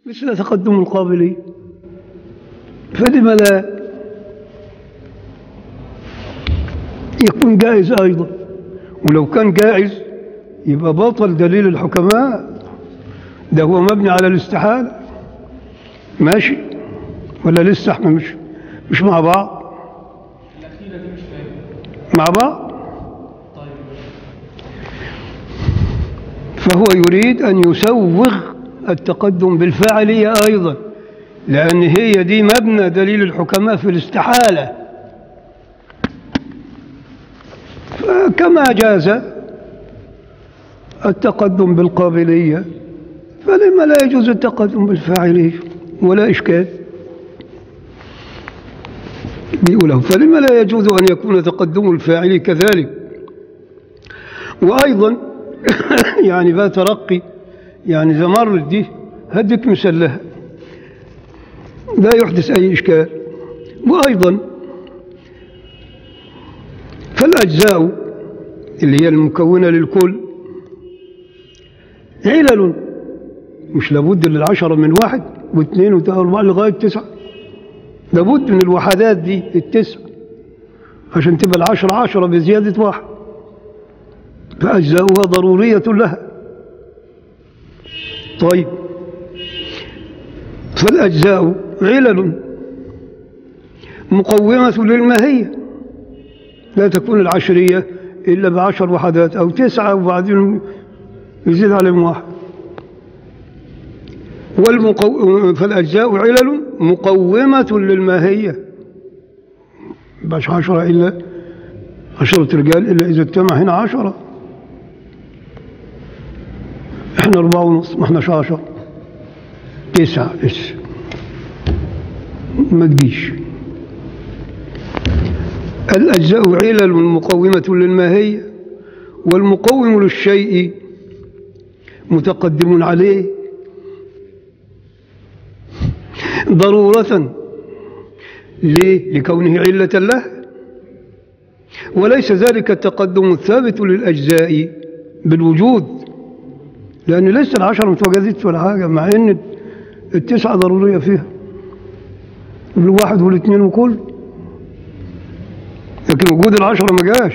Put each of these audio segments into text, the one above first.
مثل تقدم القابلين فلم لا يكون جائز أيضا ولو كان جائز يبقى بطل دليل الحكماء ده هو مبني على الاستحالة ماشي ولا لسه احنا مش مش مع بعض الأخيرة دي مش فاهم مع بعض طيب فهو يريد أن يسوغ التقدم بالفاعلية أيضا لأن هي دي مبنى دليل الحكماء في الاستحالة فكما جاز التقدم بالقابلية فلما لا يجوز التقدم بالفاعلية ولا إشكال بيقوله فلما لا يجوز أن يكون تقدم الفاعل كذلك وأيضا يعني بقى ترقي يعني إذا مرت دي هديك مثال لها لا يحدث أي إشكال وأيضا فالأجزاء اللي هي المكونة للكل علل مش لابد للعشرة من واحد واثنين وثلاثة وأربعة لغاية تسعة لابد من الوحدات دي التسع عشان تبقى العشرة عشرة بزيادة واحد فأجزاؤها ضرورية لها طيب فالأجزاء علل مقومة للماهية لا تكون العشرية إلا بعشر وحدات أو تسعة وبعدين يزيد عليهم واحد والمقو... فالأجزاء علل مقومة للماهية باش عشرة إلا عشرة رجال إلا إذا اجتمع هنا عشرة إحنا أربعة ونص ما إحناش عشرة تسعة لسه ما تجيش الأجزاء علل مقومة للماهية والمقوم للشيء متقدم عليه ضرورة ليه؟ لكونه علة له وليس ذلك التقدم الثابت للأجزاء بالوجود لأن لسه العشرة متوجدتش ولا حاجة مع أن التسعة ضرورية فيها الواحد والاثنين وكل لكن وجود العشرة ما جاش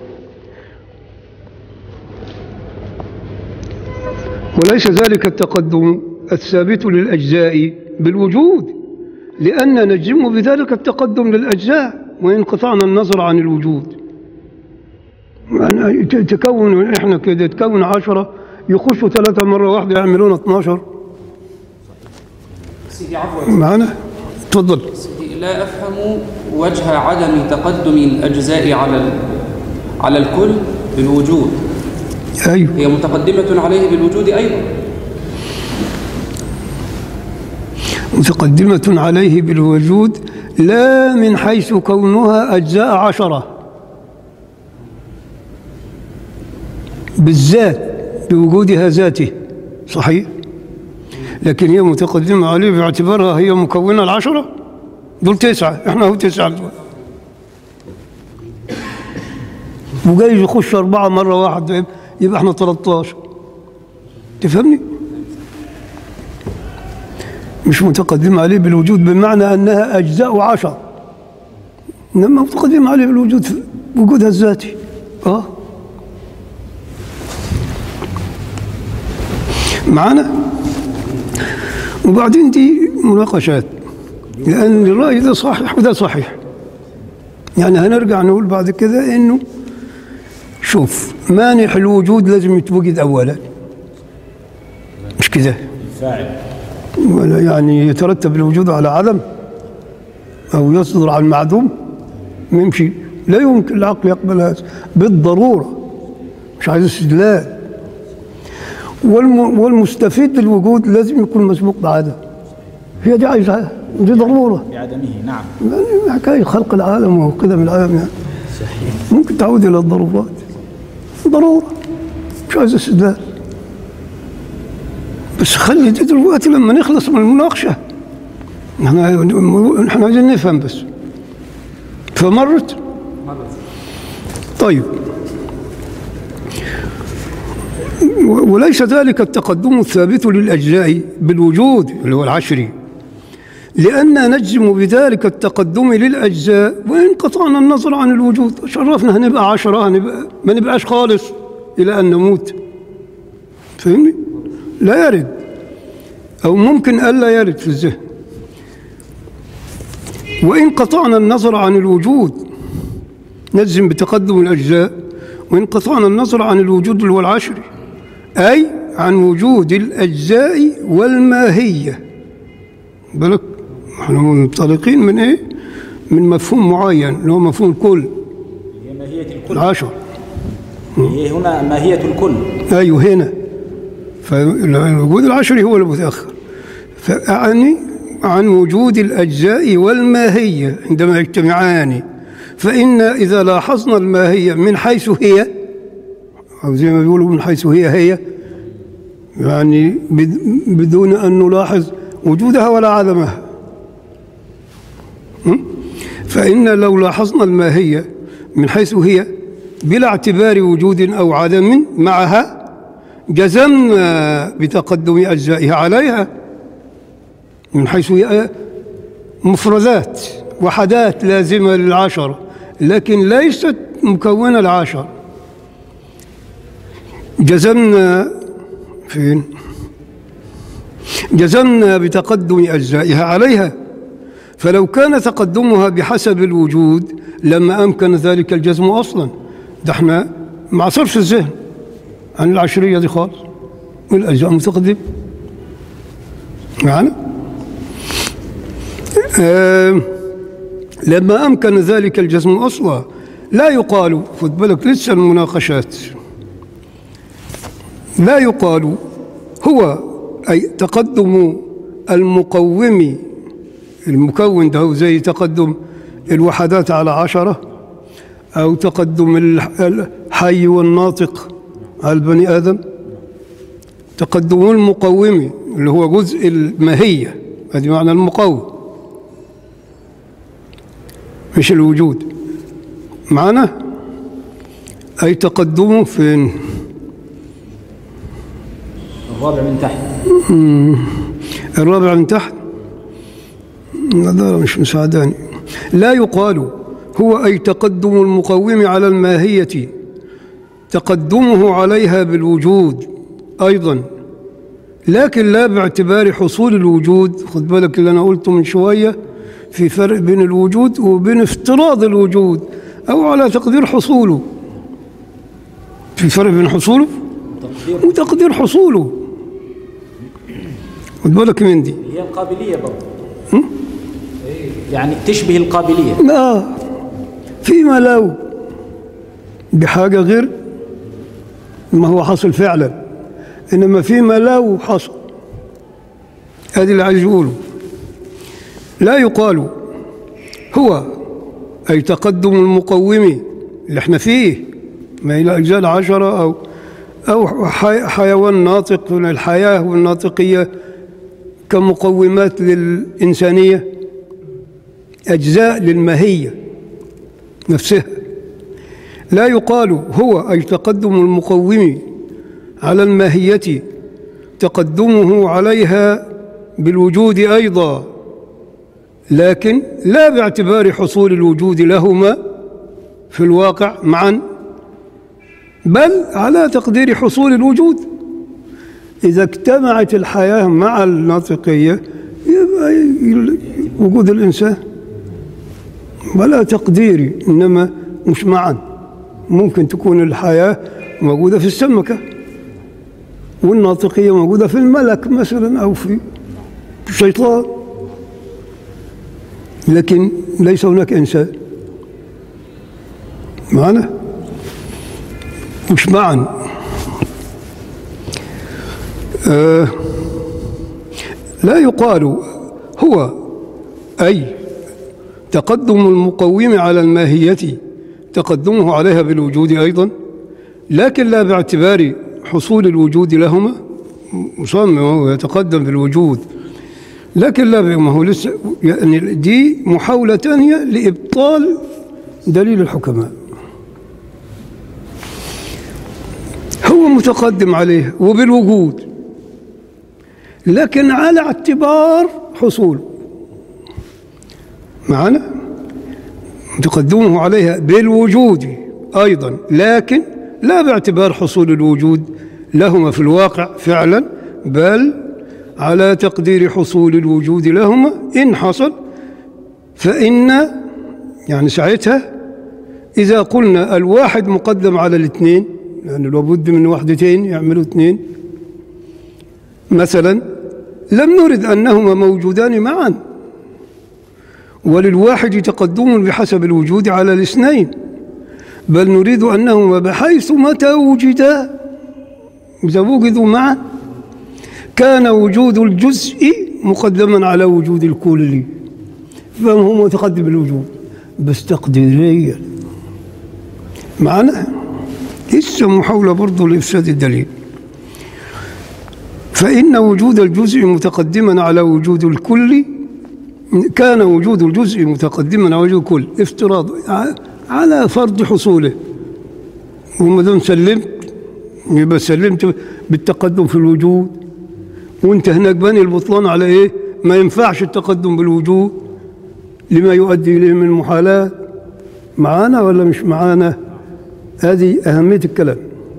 وليس ذلك التقدم الثابت للأجزاء بالوجود لأن نجزم بذلك التقدم للأجزاء وإن قطعنا النظر عن الوجود يعني ت- تكون إحنا كده تكون عشرة يخشوا ثلاثة مرة واحدة يعملون 12 سيدي عفوا معنا تفضل سيدي لا أفهم وجه عدم تقدم الأجزاء على ال- على الكل بالوجود أيوه هي متقدمة عليه بالوجود أيضا متقدمة عليه بالوجود لا من حيث كونها أجزاء عشرة بالذات بوجودها ذاته صحيح لكن هي متقدمة عليه باعتبارها هي مكونة العشرة دول تسعة احنا هو تسعة دلوقتي. وجاي يخش أربعة مرة واحدة يبقى احنا 13 تفهمني؟ مش متقدمة عليه بالوجود بمعنى أنها أجزاء عشر إنما متقدمة عليه بالوجود في وجودها الذاتي آه معنا وبعدين دي مناقشات لأن الرأي ده صحيح وده صحيح يعني هنرجع نقول بعد كده إنه شوف مانح الوجود لازم يتوجد أولا مش كده الفاعل ولا يعني يترتب الوجود على عدم أو يصدر عن معدوم يمشي لا يمكن العقل يقبل هذا بالضرورة مش عايز استدلال والم والمستفيد بالوجود لازم يكون مسبوق بعدم هي دي عايزة دي ضرورة بعدمه نعم يعني حكاية خلق العالم وقدم العالم يعني ممكن تعود إلى الضرورات ضرورة مش عايز استدلال بس خلي دي دلوقتي لما نخلص من المناقشة احنا احنا عايزين نفهم بس فمرت طيب و- وليس ذلك التقدم الثابت للأجزاء بالوجود اللي هو العشري لأن نجزم بذلك التقدم للأجزاء وإن قطعنا النظر عن الوجود شرفنا هنبقى عشرة هنبقى ما نبقاش خالص إلى أن نموت فهمني؟ لا يرد أو ممكن ألا يرد في الذهن وإن قطعنا النظر عن الوجود نجزم بتقدم الأجزاء وإن قطعنا النظر عن الوجود اللي هو العشري أي عن وجود الأجزاء والماهية بالك احنا منطلقين من إيه؟ من مفهوم معين اللي هو مفهوم الكل هي ماهية الكل العشر هي هنا ماهية الكل أيوه هنا فالوجود العشري هو المتأخر فأعني عن وجود الأجزاء والماهية عندما يجتمعان فإن إذا لاحظنا الماهية من حيث هي أو زي ما بيقولوا من حيث هي هي يعني بد- بدون أن نلاحظ وجودها ولا عدمها م? فإن لو لاحظنا الماهية من حيث هي بلا اعتبار وجود أو عدم معها جزمنا بتقدم أجزائها عليها من حيث هي مفردات وحدات لازمة للعشرة لكن ليست مكونة العشر جزمنا فين جزمنا بتقدم أجزائها عليها فلو كان تقدمها بحسب الوجود لما أمكن ذلك الجزم أصلا ده احنا ما عصرش الذهن عن العشرية دي خالص والأجزاء متقدم معنا آه لما أمكن ذلك الجزم أصلا لا يقال خد بالك لسه المناقشات لا يقال هو أي تقدم المقوم المكون ده هو زي تقدم الوحدات على عشرة أو تقدم الح- الحي والناطق على البني آدم تقدم المقوم اللي هو جزء الماهية هذه معنى المقوم مش الوجود معنا أي تقدمه فين الرابع من تحت الرابع من تحت النظارة مش مساعداني لا يقال هو أي تقدم المقوم على الماهية تقدمه عليها بالوجود أيضا لكن لا باعتبار حصول الوجود خد بالك اللي أنا قلته من شوية في فرق بين الوجود وبين افتراض الوجود أو على تقدير حصوله في فرق بين حصوله تقدير وتقدير حصوله خد بالك من دي هي القابلية برضه يعني تشبه القابلية لا فيما لو بحاجة غير ما هو حصل فعلا إنما فيما لو حصل هذه اللي عايز يقوله لا يقال هو أي تقدم المقوم اللي احنا فيه ما إلى أجزاء العشرة أو أو حي- حيوان ناطق من الحياة والناطقية كمقومات للإنسانية أجزاء للماهية نفسها لا يقال هو أي تقدم المقوم على الماهية تقدمه عليها بالوجود أيضا لكن لا باعتبار حصول الوجود لهما في الواقع معا بل على تقدير حصول الوجود إذا اجتمعت الحياة مع الناطقية يبقى ي- وجود الإنسان ولا تقديري إنما مش معا ممكن تكون الحياة موجودة في السمكة والناطقية موجودة في الملك مثلا أو في الشيطان لكن ليس هناك إنسان معنا مش معا آه لا يقال هو أي تقدم المقوم على الماهية تقدمه عليها بالوجود أيضا لكن لا باعتبار حصول الوجود لهما مصمم هو يتقدم بالوجود لكن لا ما هو لسه يعني دي محاولة ثانية لإبطال دليل الحكماء هو هو متقدم عليه وبالوجود لكن على اعتبار حصوله معنا تقدمه عليها بالوجود أيضا لكن لا باعتبار حصول الوجود لهما في الواقع فعلا بل على تقدير حصول الوجود لهما إن حصل فإن يعني ساعتها إذا قلنا الواحد مقدم على الاثنين يعني لابد من وحدتين يعملوا اثنين مثلا لم نرد أنهما موجودان معا وللواحد تقدم بحسب الوجود على الاثنين بل نريد أنهما بحيث متى وجدا إذا وجدوا معا كان وجود الجزء مقدما على وجود الكل فهو متقدم الوجود بس تقديريا معنا لسه محاولة برضه لإفساد الدليل فإن وجود الجزء متقدما على وجود الكل كان وجود الجزء متقدما على وجود الكل افتراض على فرض حصوله وما دام سلمت يبقى سلمت بالتقدم في الوجود وانت هناك بني البطلان على ايه ما ينفعش التقدم بالوجود لما يؤدي اليه من المحالات معانا ولا مش معانا هذه أهمية الكلام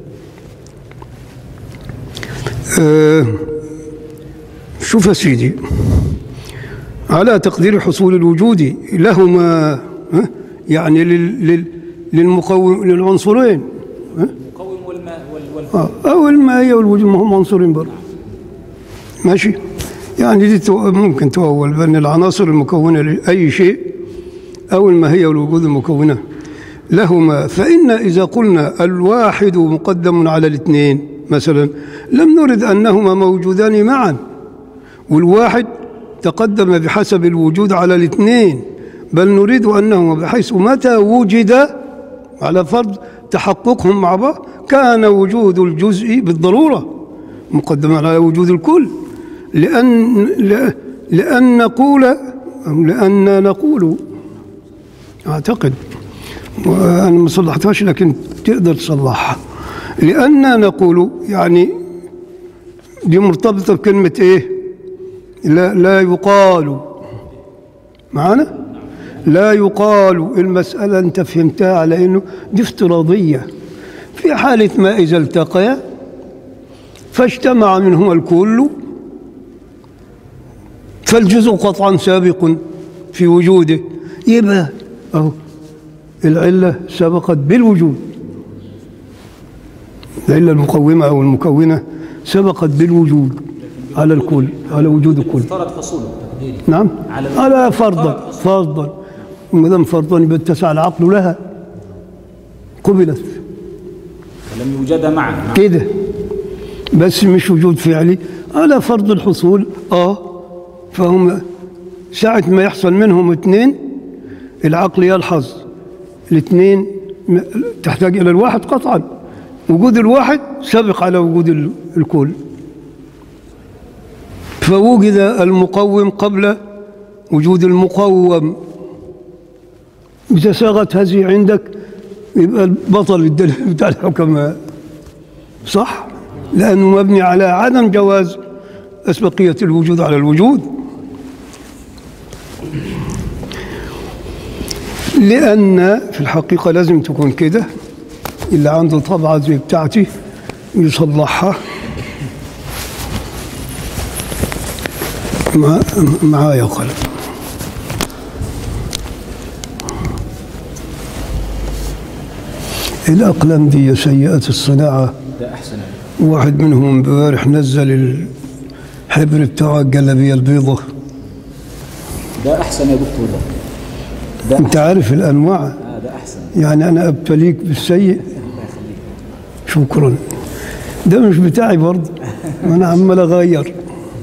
آه شوف يا سيدي على تقدير حصول الوجود لهما ها؟ يعني لل لل للمقوم للعنصرين ها؟ المقوم والماء وال وال آه، أو المائية والوجود ما هم عنصرين برضه ماشي يعني دي تو- ممكن تؤول بأن العناصر المكونة لأي شيء أو الماهية والوجود المكونة لهما فإن إذا قلنا الواحد مقدم على الاثنين مثلا لم نرد أنهما موجودان معا والواحد تقدم بحسب الوجود على الاثنين بل نريد أنهما بحيث متى وجد على فرض تحققهم مع بعض كان وجود الجزء بالضرورة مقدما على وجود الكل لأن لأ- لأن نقول أو لأن نقول أعتقد وأنا ما صلحتهاش لكن تقدر تصلحها لأن نقول يعني دي مرتبطة بكلمة إيه لا, لا يقال معنا لا يقال المسألة أنت فهمتها على أنه دي افتراضية في حالة ما إذا التقيا فاجتمع منهما الكل فالجزء قطعا سابق في وجوده يبقى أهو العلة سبقت بالوجود العلة المقومة أو المكونة سبقت بالوجود على الكل على وجود الكل افترض حصوله تقديري نعم على ال- على فرضا فرضا وما دام فرضا يبقى اتسع العقل لها قبلت ولم يوجد معا كده بس مش وجود فعلي على فرض الحصول اه فهم ساعة ما يحصل منهم اثنين العقل يلحظ الاثنين م- تحتاج إلى الواحد قطعا وجود الواحد سبق على وجود ال- الكل فوجد المقوم قبل وجود المقوم إذا ساغت هذه عندك يبقى بطل الدليل بتاع الحكماء صح لأنه مبني على عدم جواز أسبقية الوجود على الوجود لأن في الحقيقة لازم تكون كده اللي عنده طبعة زي بتاعتي يصلحها مع معايا قلم الأقلام دي سيئة الصناعة ده احسن واحد منهم امبارح نزل الحبر بتاع الجلابية البيضة ده احسن يا دكتور ده ده انت عارف الأنواع آه ده احسن يعني أنا أبتليك بالسيء شكرا ده مش بتاعي برضه أنا عمال أغير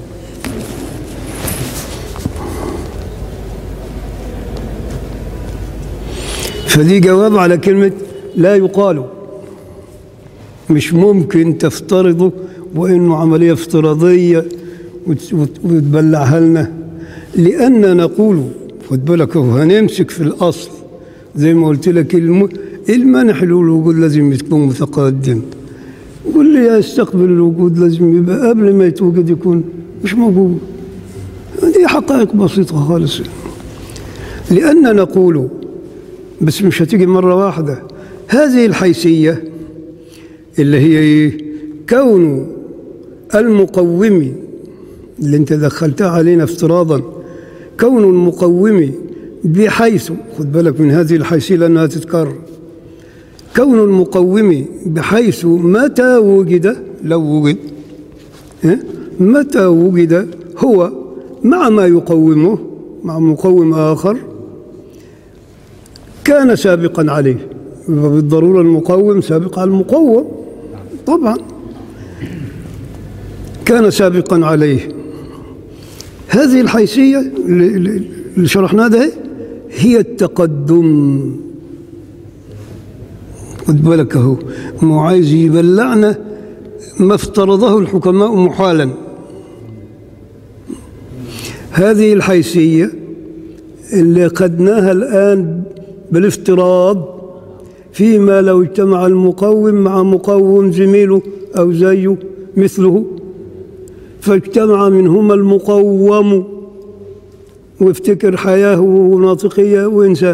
فدي جواب على كلمة لا يقال مش ممكن تفترضه وإنه عملية افتراضية وت- وت- وتبلعها لنا لأن نقول خد بالك هو هنمسك في الأصل زي ما قلت لك الم... المنح له الوجود لازم يكون متقدم واللي يستقبل الوجود لازم يبقى قبل ما يتوجد يكون مش موجود دي حقائق بسيطة خالص لأن نقول بس مش هتيجي مرة واحدة هذه الحيثية اللي هي إيه؟ كون المقوم اللي انت دخلتها علينا افتراضا كون المقوم بحيث خد بالك من هذه الحيثية لأنها تتكرر كون المقوم بحيث متى وجد لو وجد إيه؟ متى وجد هو مع ما يقومه مع مقوم آخر كان سابقا عليه وبالضرورة المقوم سابق على المقوم طبعا كان سابقا عليه هذه الحيثية اللي اللي شرحناها ده هي التقدم خد بالك اهو مو عايز يبلعنا ما افترضه الحكماء محالا هذه الحيثية اللي خدناها الآن بالافتراض فيما لو اجتمع المقوم مع مقوم زميله أو زيه مثله فاجتمع منهما المقوم وافتكر حياة وناطقية وإنسان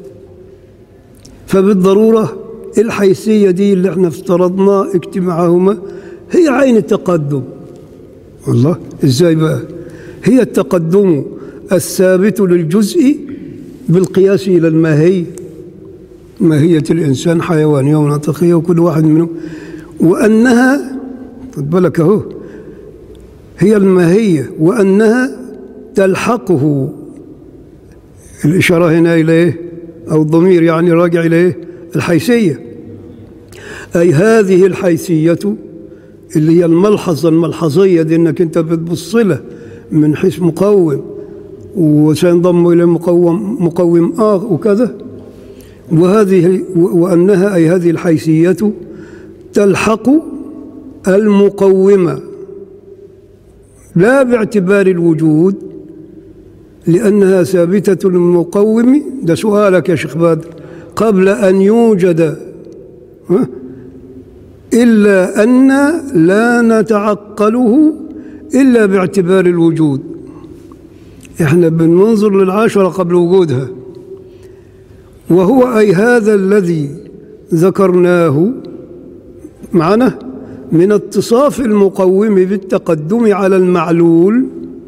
فبالضرورة الحيثية دي اللي احنا افترضنا اجتماعهما هي عين التقدم والله ازاي بقى هي التقدم الثابت للجزء بالقياس إلى الماهية ماهية الإنسان حيوانية وناطقية وكل واحد منهم وأنها خد بالك أهو هي الماهية وأنها تلحقه الإشارة هنا إليه أو الضمير يعني راجع إليه الحيثية أي هذه الحيثية اللي هي الملحظة الملحظية دي إنك أنت بتبص له من حيث مقوم وسينضم إلى مقوم مقوم آخر وكذا وهذه وأنها أي هذه الحيثية تلحق المقومة لا باعتبار الوجود لأنها ثابتة للمقوم ده سؤالك يا شيخ بدر قبل أن يوجد ها؟ إلا أن لا نتعقله إلا باعتبار الوجود إحنا بننظر للعشرة قبل وجودها وهو أي هذا الذي ذكرناه معنا من اتصاف المقوم بالتقدم على المعلول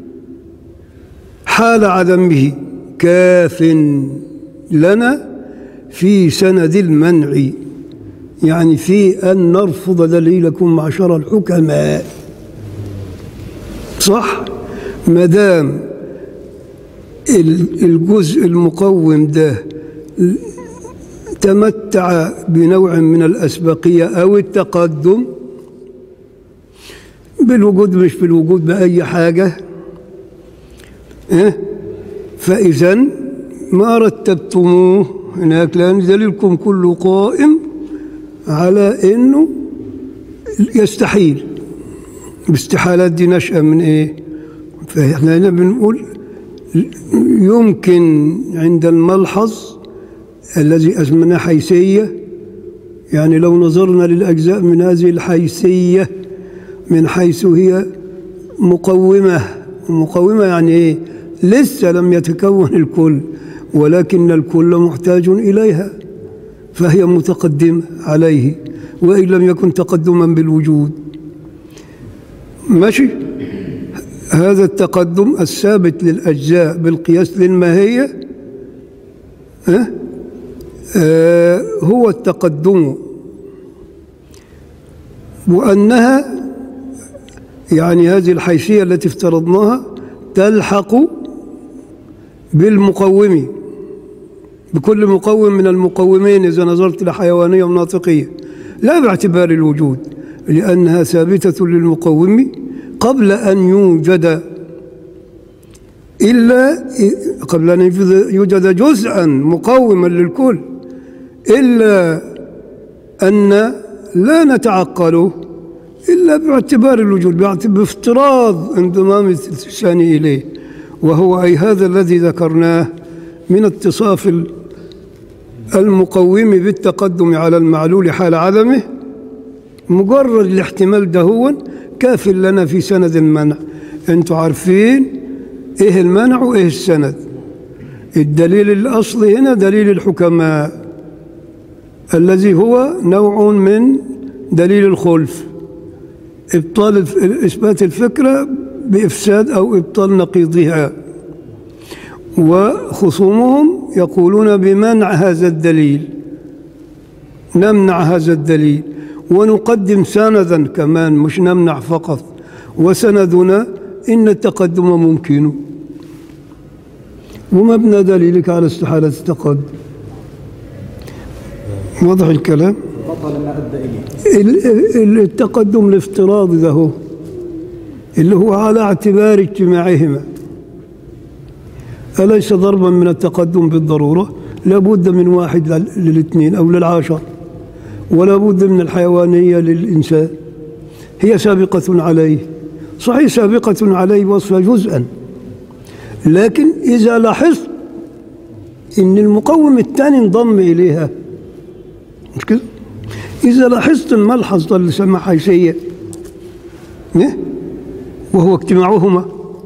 حال عدمه كاف لنا في سند المنع يعني في أن نرفض دليلكم معشر الحكماء صح ما دام الجزء المقوم ده تمتع بنوع من الأسبقية أو التقدم بالوجود مش بالوجود بأي حاجة إيه؟ فإذا ما رتبتموه هناك لأن دليلكم كله قائم على إنه يستحيل الاستحالات دي نشأة من إيه؟ فإحنا هنا بنقول يمكن عند الملحظ الذي أسمناه حيثية يعني لو نظرنا للأجزاء من هذه الحيثية من حيث هي مقومة مقومة يعني إيه لسه لم يتكون الكل ولكن الكل محتاج إليها فهي متقدمة عليه وإن لم يكن تقدما بالوجود ماشي هذا التقدم الثابت للأجزاء بالقياس للماهية أه؟ أه هو التقدم وأنها يعني هذه الحيثية التي افترضناها تلحق بالمقوم بكل مقوم من المقومين إذا نظرت لحيوانية وناطقية لا باعتبار الوجود لأنها ثابتة للمقوم قبل أن يوجد إلا قبل أن يوجد جزءا مقوما للكل إلا أن لا نتعقله إلا باعتبار الوجود بافتراض انضمام الثاني إليه وهو أي هذا الذي ذكرناه من اتصاف المقوم بالتقدم على المعلول حال عدمه مجرد الاحتمال ده هو كاف لنا في سند المنع انتوا عارفين ايه المنع وايه السند الدليل الاصلي هنا دليل الحكماء الذي هو نوع من دليل الخلف ابطال الف- اثبات الفكره بافساد او ابطال نقيضها وخصومهم يقولون بمنع هذا الدليل نمنع هذا الدليل ونقدم سندا كمان مش نمنع فقط وسندنا إن التقدم ممكن ومبنى دليلك على استحالة التقدم واضح الكلام بطل ما أدى إليه ال- ال- التقدم الافتراضي ده هو اللي هو على اعتبار اجتماعهما أليس ضربا من التقدم بالضرورة لابد من واحد لل- للاثنين أو للعشر ولا بد من الحيوانية للإنسان هي سابقة عليه صحيح سابقة عليه وصفها جزءا لكن إذا لاحظت إن المقوم الثاني انضم إليها مش كده؟ إذا لاحظت الملحظ ده اللي سمى حيثية إيه؟ وهو اجتماعهما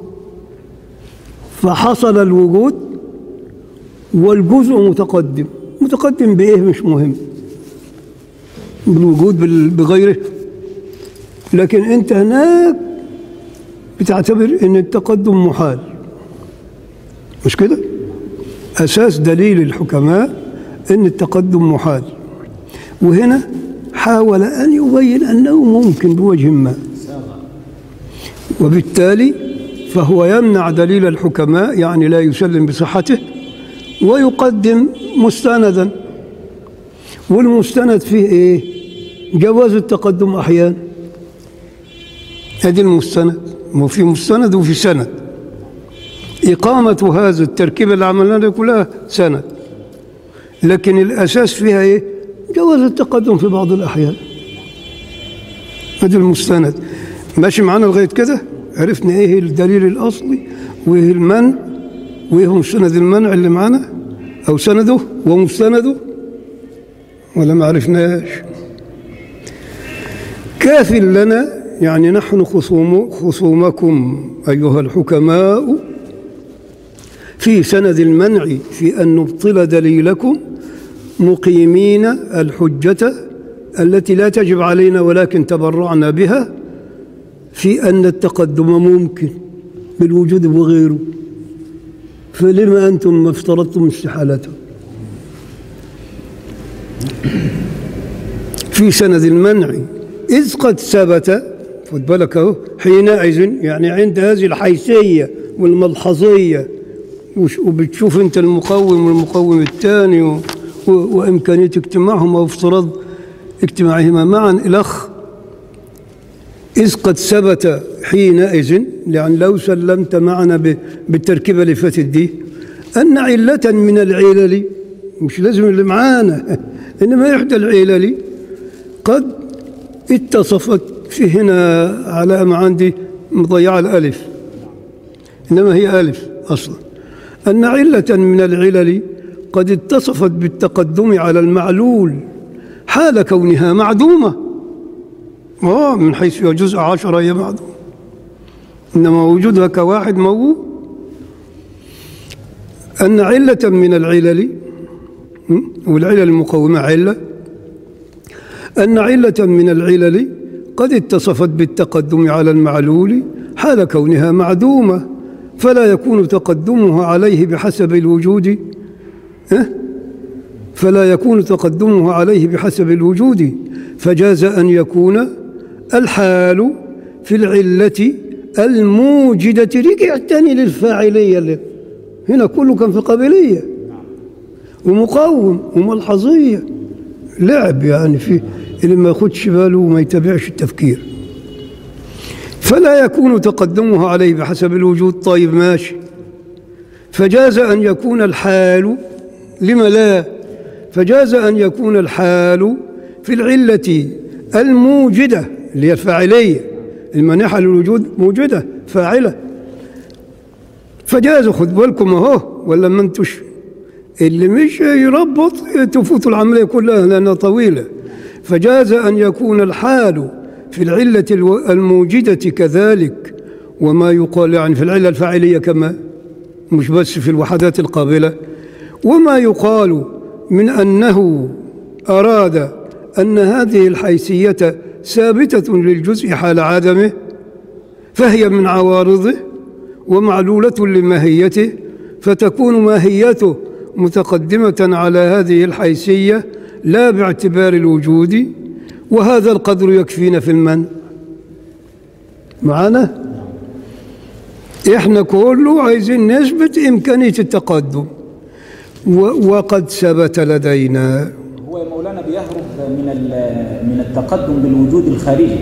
فحصل الوجود والجزء متقدم متقدم بإيه مش مهم بالوجود بال- بغيره لكن أنت هناك بتعتبر أن التقدم محال مش كده؟ أساس دليل الحكماء أن التقدم محال وهنا حاول أن يبين أنه ممكن بوجه ما وبالتالي فهو يمنع دليل الحكماء يعني لا يسلم بصحته ويقدم مستندا والمستند فيه ايه جواز التقدم احيانا ادي المستند ما في مستند وفي سند إقامة هذا التركيبة اللي عملناها دي كلها سند لكن الأساس فيها إيه؟ جواز التقدم في بعض الأحيان هذا المستند ماشي معانا لغاية كده عرفنا إيه الدليل الأصلي وإيه المنع وإيه مستند المنع اللي معانا أو سنده ومستنده ولا ما عرفناش كاف لنا يعني نحن خصوم خصومكم أيها الحكماء في سند المنع في أن نبطل دليلكم مقيمين الحجة التي لا تجب علينا ولكن تبرعنا بها في أن التقدم ممكن بالوجود وغيره فلما أنتم ما افترضتم استحالته في سند المنع إذ قد ثبت خد بالك أهو حينئذ يعني عند هذه الحيثية والملحظية وش- وبتشوف أنت المقوم والمقوم الثاني و- و- وإمكانية اجتماعهما وافتراض اجتماعهما معا الأخ إذ قد ثبت حينئذ لأن لو سلمت معنا ب- بالتركيبة اللي فاتت دي أن علة من العلل مش لازم اللي معانا إنما إحدى العلل قد اتصفت في هنا على ما عندي مضيعة الألف إنما هي ألف أصلا أن علة من العلل قد اتصفت بالتقدم على المعلول حال كونها معدومة آه من حيث هي جزء عشرة هي معدومة إنما وجودها كواحد موجود أن علة من العلل م? والعلل المقومة علة أن علة من العلل قد اتصفت بالتقدم على المعلول حال كونها معدومة فلا يكون تقدمها عليه بحسب الوجود أه؟ فلا يكون تقدمها عليه بحسب الوجود فجاز أن يكون الحال في العلة الموجدة رجع تاني للفاعلية اللي هنا كله كان في قابلية ومقاوم وملحظية لعب يعني في اللي ما ياخدش باله وما يتابعش التفكير فلا يكون تقدمها عليه بحسب الوجود طيب ماشي فجاز أن يكون الحال لما لا فجاز أن يكون الحال في العلة الموجدة اللي هي الفاعلية المانحة للوجود موجودة فاعلة فجاز خد بالكم اهو ولا ما انتوش اللي مش يربط تفوت العملية كلها لأنها طويلة فجاز أن يكون الحال في العلة الو- الموجدة كذلك وما يقال يعني في العلة الفاعلية كما مش بس في الوحدات القابلة وما يقال من أنه أراد أن هذه الحيثية ثابتة للجزء حال عدمه فهي من عوارضه ومعلولة لماهيته فتكون ماهيته متقدمة على هذه الحيثية لا باعتبار الوجود وهذا القدر يكفينا في المنع معنا احنا كله عايزين نثبت إمكانية التقدم و- وقد ثبت لدينا هو يا مولانا بيهرب من ال- من التقدم بالوجود الخارجي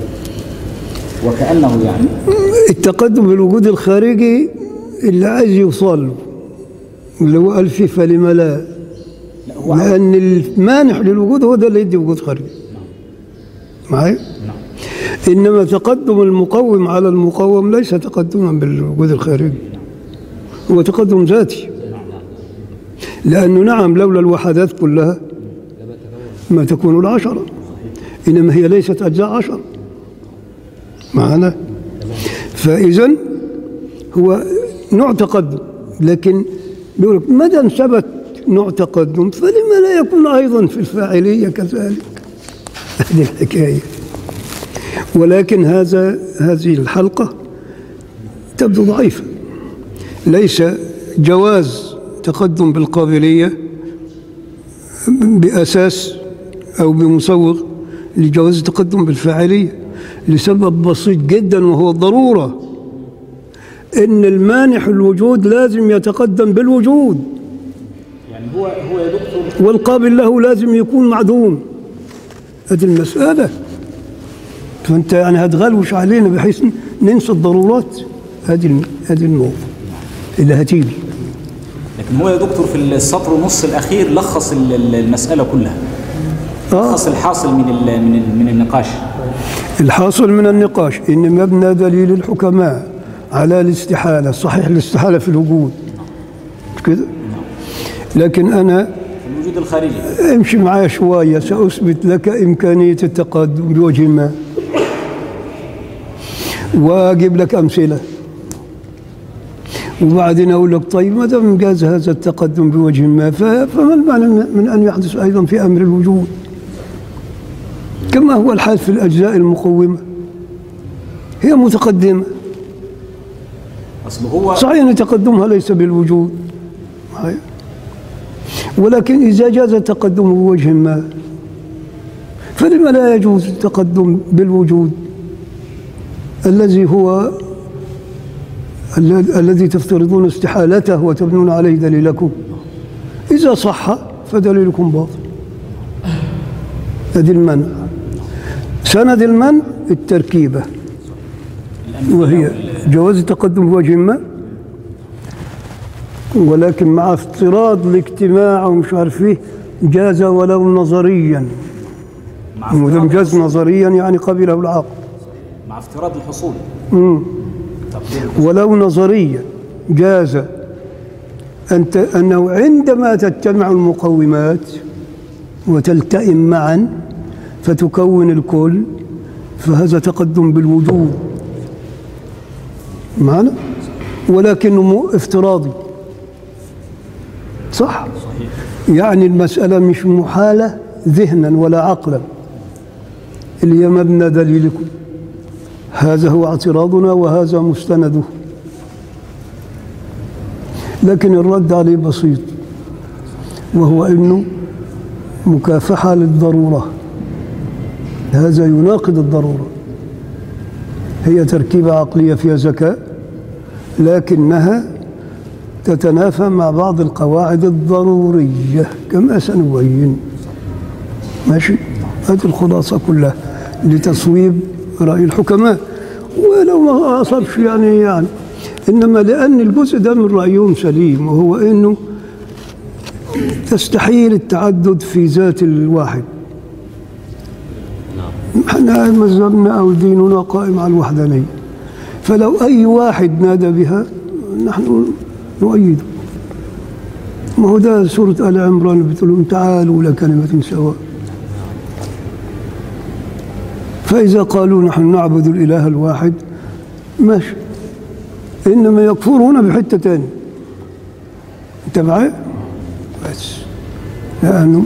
وكأنه يعني التقدم بالوجود الخارجي اللي عايز يوصل له اللي هو قال فيه فلما لا لا هو لأن المانح للوجود هو ده اللي يدي وجود خارجي معايا؟ إنما تقدم المقوم على المقوم ليس تقدما بالوجود الخارجي هو تقدم ذاتي لأنه نعم لولا الوحدات كلها ما تكون العشرة إنما هي ليست أجزاء عشرة معنا فإذا هو نوع تقدم لكن بيقول لك مدى ثبت نوع تقدم فلما لا يكون أيضا في الفاعلية كذلك هذه الحكاية ولكن هذا هذه الحلقة تبدو ضعيفة ليس جواز تقدم بالقابلية بأساس أو بمسوغ لجواز التقدم بالفاعلية لسبب بسيط جدا وهو الضرورة إن المانح الوجود لازم يتقدم بالوجود يعني هو هو يا دكتور والقابل له لازم يكون معدوم هذه المسألة فأنت يعني هتغلوش علينا بحيث ننسى الضرورات هذه الم- هذه النقطة اللي هتيجي لكن هو يا دكتور في السطر ونص الأخير لخص ال- ال- المسألة كلها آه لخص الحاصل من ال- من ال- من النقاش الحاصل من النقاش إن مبنى دليل الحكماء على الاستحالة صحيح الاستحالة في الوجود مش كده لكن أنا الوجود الخارجي امشي معايا شوية سأثبت لك إمكانية التقدم بوجه ما وأجيب لك أمثلة وبعدين أقول لك طيب ما دام جاز هذا التقدم بوجه ما ف- فما المعنى من أن يحدث أيضا في أمر الوجود كما هو الحال في الأجزاء المقومة هي متقدمة أصل هو صحيح أن تقدمها ليس بالوجود صحيح. ولكن إذا جاز التقدم بوجه ما فلما لا يجوز التقدم بالوجود الذي هو ال- الذي تفترضون استحالته وتبنون عليه دليلكم إذا صح فدليلكم باطل هذه المنع سند المنع التركيبه وهي جواز التقدم بوجه ما ولكن مع افتراض الاجتماع ومش عارف ايه جاز ولو نظريا مع ودم افتراض, جاز نظريا يعني قبله العقل مع افتراض الحصول مم. تقدير ولو نظريا جاز أنت أنه عندما تجتمع المقومات وتلتئم معا فتكون الكل فهذا تقدم بالوجود معنا ولكنه مو افتراضي صح يعني المسألة مش محالة ذهنا ولا عقلا اللي هي مبنى دليلكم هذا هو اعتراضنا وهذا مستنده لكن الرد عليه بسيط وهو انه مكافحه للضروره هذا يناقض الضروره هي تركيبه عقليه فيها ذكاء لكنها تتنافى مع بعض القواعد الضروريه كما سنبين ماشي هذه الخلاصه كلها لتصويب راي الحكماء ولو ما اصبش يعني يعني انما لان الجزء ده من رايهم سليم وهو انه تستحيل التعدد في ذات الواحد احنا مذهبنا او ديننا قائم على الوحدانيه فلو اي واحد نادى بها نحن نؤيده ما هو ده سورة آل عمران بتقول لهم تعالوا إلى كلمة سواء فإذا قالوا نحن نعبد الإله الواحد ماشي إنما يكفرون بحتة تاني أنت معايا؟ بس لأنه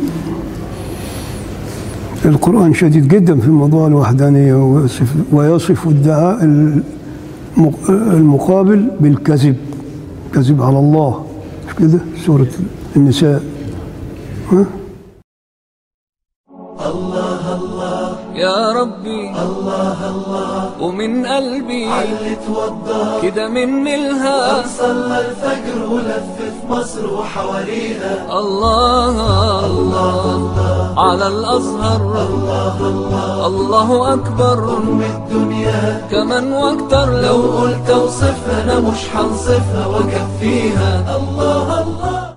القرآن شديد جدا في موضوع الوحدانية ويصف, ويصف الدعاء المق- المقابل بالكذب كذب على الله مش كده سورة النساء ها؟ يا ربي الله الله ومن قلبي علي توضى كده مني الها صلى الفجر ولف في مصر وحواليها الله الله على الأزهر الله أكبر أم الدنيا كمان واكتر لو لو قلت اوصفها انا مش هنصفها واكفيها الله الله